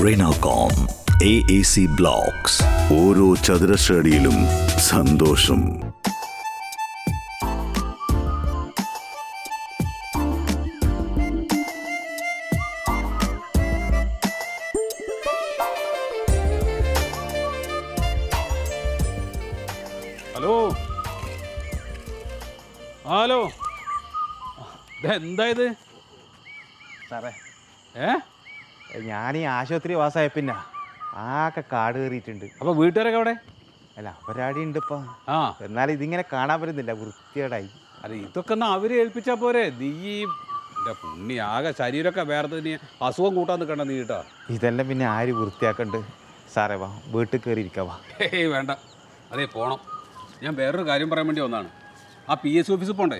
റെനാകോം A A C blocks ഓരോ ചതുരശ്ര അടിയിലും സന്തോഷം ഹലോ ഹലോ എന്താ ഇത് സാറേ ഏ ഞാൻ ഈ ആശുപത്രി വാസമായ പിന്നെ ആകെ കാട് കയറിയിട്ടുണ്ട് അപ്പൊ വീട്ടുകാരൊക്കെ അവിടെ അല്ല ഒരാടി ഉണ്ട് ഇപ്പം ആ എന്നാലും ഇതിങ്ങനെ കാണാൻ പറ്റുന്നില്ല വൃത്തികേടായി അല്ല ഇതൊക്കെ ഒന്ന് അവര് ഏൽപ്പിച്ചാ പോരെ നീ എൻ്റെ പുണ്ണി ആകെ ശരീരമൊക്കെ വേറെ നീ അസുഖം കൂട്ടാൻ നിൽക്കണ്ട നീ കേട്ടോ ഇതെല്ലാം പിന്നെ ആര് വൃത്തിയാക്കണ്ട് സാറേ വാ വീട്ടിൽ കയറി ഇരിക്കാവാ ഏയ് വേണ്ട അതെ പോണം ഞാൻ വേറൊരു കാര്യം പറയാൻ വേണ്ടി വന്നതാണ് ആ പി എസ് ഓഫീസിൽ പോണ്ടേ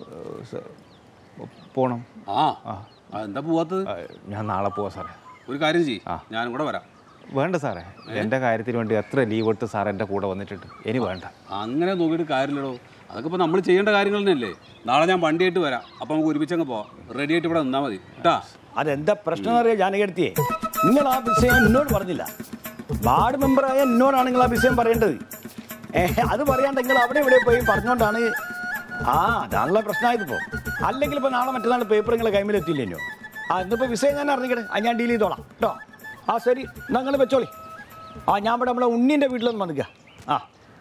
പോണം ആ ആ, എന്താ പോവാത്തത് ആ, ഞാൻ നാളെ പോവാം സാറേ ഒരു കാര്യം ചെയ്യ് ഞാനും കൂടെ വരാം വേണ്ട സാറേ എൻ്റെ കാര്യത്തിന് വേണ്ടി എത്ര ലീവ് എടുത്ത് സാർ എൻ്റെ കൂടെ വന്നിട്ടുണ്ട് ഇനി വേണ്ട അങ്ങനെ നോക്കിയിട്ട് കാര്യമില്ലടോ അതൊക്കെ ഇപ്പോൾ നമ്മൾ ചെയ്യേണ്ട കാര്യങ്ങൾ തന്നെയല്ലേ നാളെ ഞാൻ വണ്ടിയായിട്ട് വരാം അപ്പോൾ നമുക്ക് ഒരുമിച്ചങ്ങ് പോവാം റെഡി ആയിട്ട് ഇവിടെ നിന്നാൽ മതി കേട്ടാ അതെന്താ പ്രശ്നം എന്നറിയാം ജാനകടുത്തിയെ നിങ്ങൾ ആ വിഷയം എന്നോട് പറഞ്ഞില്ല വാർഡ് മെമ്പറായ എന്നോടാണ് നിങ്ങൾ ആ വിഷയം പറയേണ്ടത് ഏ, അത് പറയാണ്ട് നിങ്ങൾ അവിടെ ഇവിടെ പോയി പറഞ്ഞുകൊണ്ടാണ് ആ അതാണല്ലോ പ്രശ്നമായതിപ്പോ അല്ലെങ്കിൽ ഇപ്പൊ നാളെ മറ്റന്നാൾ പേപ്പർ നിങ്ങളെ കൈമിലെത്തിയില്ലേനോ ആ ഇന്നിപ്പോ വിഷയം ഞാൻ അറിഞ്ഞിക്കട്ടെ ആ ഞാൻ ഡീൽ ചെയ്തോളാം കേട്ടോ ആ ശരി നിങ്ങൾ വെച്ചോളി ആ ഞാൻ ഇവിടെ നമ്മളെ ഉണ്ണീൻ്റെ വീട്ടിലൊന്ന് വന്നിക്കുക ആ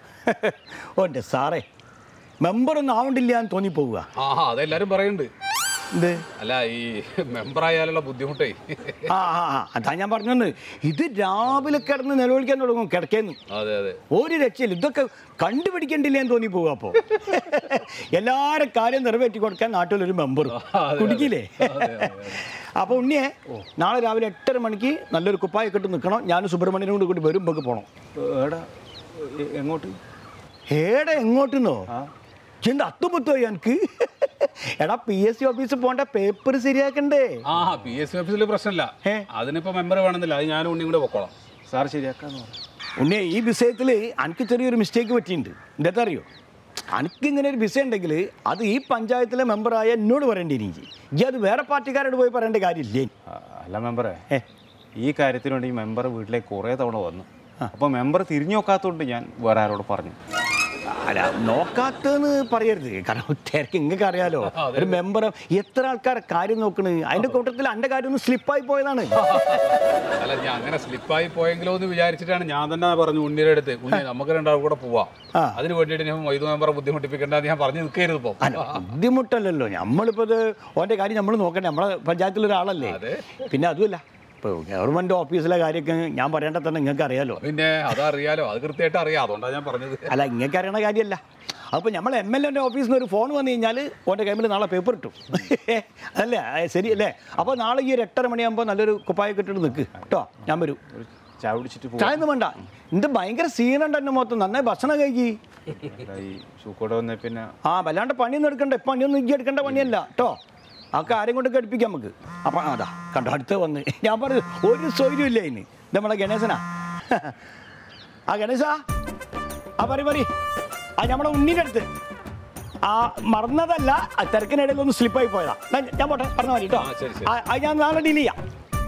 ഓ എൻ്റെ സാറേ മെമ്പറൊന്നും ആവണ്ടില്ല എന്ന് തോന്നിപ്പോവുക ആ അതെല്ലാവരും പറയുന്നുണ്ട് എന്ത് അല്ല ഈ മെമ്പർ ആയാലുള്ള ബുദ്ധിമുട്ടേ ആ ആ ആ, അതാ ഞാൻ പറഞ്ഞത് ഇത് രാവിലെ കിടന്ന് നിലവിളിക്കാൻ തുടങ്ങും കിടക്കേന്ന് അതെ അതെ ഒരു രക്ഷയില്ല ഇതൊക്കെ കണ്ടുപിടിക്കണ്ടില്ല എന്ന് തോന്നി പോകും അപ്പോൾ എല്ലാവരും കാര്യം നിറവേറ്റി കൊടുക്കാൻ നാട്ടിലൊരു മെമ്പർ കുടിക്കില്ലേ അപ്പോൾ ഉണ്ണിയെ നാളെ രാവിലെ എട്ടര മണിക്ക് നല്ലൊരു കുപ്പായൊക്കെ ഇട്ട് നിൽക്കണം ഞാനും സുബ്രഹ്മണ്യനും കൂടി കൂടി വരും നമുക്ക് പോകണം ഏടാ എ- എങ്ങോട്ട് ഏടെ എങ്ങോട്ടുന്നോ എന്താ അത്തുപുത്തോ എനിക്ക് എടാ പി എസ് സി ഓഫീസിൽ പോകേണ്ട പേപ്പർ ശരിയാക്കണ്ടേ ആ പി എസ് സി ഓഫീസിൽ പ്രശ്നമില്ല ഏ? അതിനിപ്പോ മെമ്പർ വേണമെന്നില്ല അത് ഞാനും ഉണ്ണിയും കൂടെ പൊക്കോളാം സാർ ശരിയാക്കാന്ന് പറഞ്ഞു ഉണ്ണെ ഈ വിഷയത്തിൽ എനിക്ക് ചെറിയൊരു മിസ്റ്റേക്ക് പറ്റിയിട്ടുണ്ട് എന്താ അറിയോ എനിക്ക് ഇങ്ങനെ ഒരു വിഷയം ഉണ്ടെങ്കിൽ അത് ഈ പഞ്ചായത്തിലെ മെമ്പറായ എന്നോട് പറയേണ്ടി എനിക്ക് ഈ അത് വേറെ പാർട്ടിക്കാരോട് പോയി പറയേണ്ട കാര്യമില്ലേ ആ, അല്ല മെമ്പറേ ഏ. ഈ കാര്യത്തിന് വേണ്ടി മെമ്പർ വീട്ടിലേക്ക് കുറേ തവണ വന്നു അപ്പോൾ മെമ്പർ തിരിഞ്ഞു നോക്കാത്തതുകൊണ്ട് ഞാൻ വേറെ ആരോട് പറഞ്ഞു അല്ല നോക്കാത്തെന്ന് പറയരുത് കാരണം തിരക്ക് നിങ്ങൾക്ക് അറിയാലോ ഒരു മെമ്പർ എത്ര ആൾക്കാരെ കാര്യം നോക്കണ് അതിന്റെ കൂട്ടത്തിൽ എൻ്റെ കാര്യം ഒന്ന് സ്ലിപ്പായി പോയതാണ് അല്ല ഞാൻ അങ്ങനെ സ്ലിപ്പായി പോയെങ്കിലോ എന്ന് വിചാരിച്ചിട്ടാണ് ഞാൻ തന്നെ പറഞ്ഞു ഉണ്ണിയുടെ അടുത്ത് ഉണ്ണി നമുക്ക് രണ്ടാളും കൂടെ പോവാം ആ. അതിന് വേണ്ടിയിട്ട് ഞാൻ വൈദ്യു മെമ്പറെ ബുദ്ധിമുട്ടിപ്പിക്കേണ്ടെന്ന് ഞാൻ പറഞ്ഞു നിൽക്കരുത് ഇപ്പം അല്ല ബുദ്ധിമുട്ടല്ലല്ലോ നമ്മളിപ്പോൾ ഇത് ഓൻ്റെ കാര്യം നമ്മൾ നോക്കണ്ടേ നമ്മളെ പഞ്ചായത്തിലൊരാളല്ലേ അതെ. പിന്നെ അതുമല്ല ഇപ്പോൾ ഗവൺമെൻറ് ഓഫീസിലെ കാര്യമൊക്കെ ഞാൻ പറയേണ്ട തന്നെ നിങ്ങൾക്ക് അറിയാലോ പിന്നെ അതറിയാലോ അത് കൃത്യമായിട്ട് അറിയാം അതുകൊണ്ടാണ് ഞാൻ പറഞ്ഞത് അല്ല ഇങ്ങൾക്ക് അറിയണ കാര്യമല്ല അപ്പോൾ നമ്മൾ എം എൽ എൻ്റെ ഓഫീസിൽ നിന്ന് ഒരു ഫോൺ വന്നു കഴിഞ്ഞാൽ ഓൻ്റെ കൈമിൽ നാളെ പേപ്പർ ഇട്ടു അല്ലേ ആ, ശരി അല്ലേ അപ്പോൾ നാളെ ഈ ഒരു എട്ടര മണിയാകുമ്പോൾ നല്ലൊരു കുപ്പായൊക്കെ ഇട്ടിട്ട് നിൽക്ക് കേട്ടോ ഞാൻ വരും ഒരു ചായ കുടിച്ചിട്ട് പോകും ചായ ഒന്നും വേണ്ട ഇത് ഭയങ്കര സീനുണ്ട് എൻ്റെ മൊത്തം നന്നായി ഭക്ഷണം കഴിക്കി ഈ ഷൂക്കോട് വന്ന പിന്നെ ആ വല്ലാണ്ട് പണിയൊന്നും എടുക്കണ്ട പണിയൊന്നും ഇജ്ജി എടുക്കേണ്ട പണിയല്ല കേട്ടോ അതൊക്കെ ആരും കൊണ്ട് കടുപ്പിക്കാം നമുക്ക് അപ്പം അതാ കണ്ടോ അടുത്ത് വന്ന് ഞാൻ പറഞ്ഞു ഒരു സൗകര്യം ഇല്ല ഇനി ഇത് നമ്മളെ ഗണേശനാ ആ ഗണേശ ആ പറി പറി ആ നമ്മളെ ഉണ്ണീൻ്റെ അടുത്ത് ആ മറന്നതല്ല ആ തിരക്കിനിടയിൽ ഒന്ന് സ്ലിപ്പായി പോയതാ എന്നാ ഞാൻ പോട്ടെ പറഞ്ഞ മതി കേട്ടോ ആ, ശരി, ശരി. ആ, അത് ഞാൻ നാളെ ഡീൽ ചെയ്യാം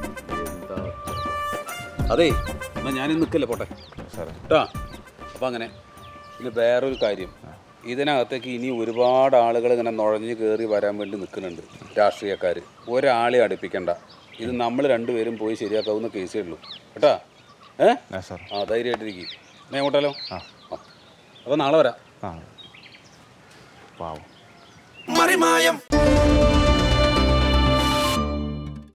അതെ എന്നാ ഞാനും നിൽക്കല്ലേ പോട്ടെ കേട്ടാ അപ്പം അങ്ങനെ പിന്നെ വേറൊരു കാര്യം ഇതിനകത്തേക്ക് ഇനി ഒരുപാട് ആളുകൾ ഇങ്ങനെ നുഴഞ്ഞ് കയറി വരാൻ വേണ്ടി നിൽക്കുന്നുണ്ട് രാഷ്ട്രീയക്കാർ ഒരാളെ അടുപ്പിക്കണ്ട ഇത് നമ്മൾ രണ്ടുപേരും പോയി ശരിയാക്കാവുന്ന കേസേ ഉള്ളൂ കേട്ടാ ഏ ആ സാർ ആ ധൈര്യമായിട്ടിരിക്കും ഞാൻ അങ്ങോട്ടാലോ ആ. അപ്പോൾ നാളെ വരാം ആ പാവം മറിമായം